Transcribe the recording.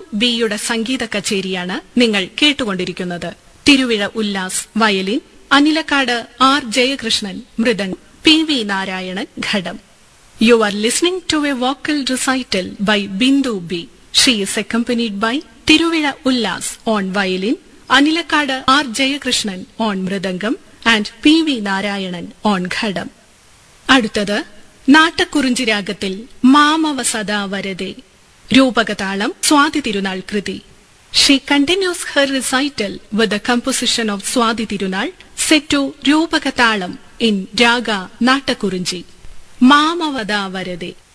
ബിയുടെ സംഗീത കച്ചേരിയാണ് നിങ്ങൾ കേട്ടുകൊണ്ടിരിക്കുന്നത് Thiruvizha Ullas violin Anilakkad R Jayakrishnan mridang P V Narayanan ghatam you are listening to a vocal recital by Bindu B she is accompanied by Thiruvizha Ullas on violin Anilakkad R Jayakrishnan on mridangam and P V Narayanan on ghatam അടുത്തത് നാട്ടക്കുറിഞ്ചി രാഗത്തിൽ മാമവ സദാ വരതെ രൂപകതാളം Swathi Thirunal kriti she continues her recital with the composition of Swathi Thirunal set to Rupaka talam in raga Nattakurinji Mamavada വരതെ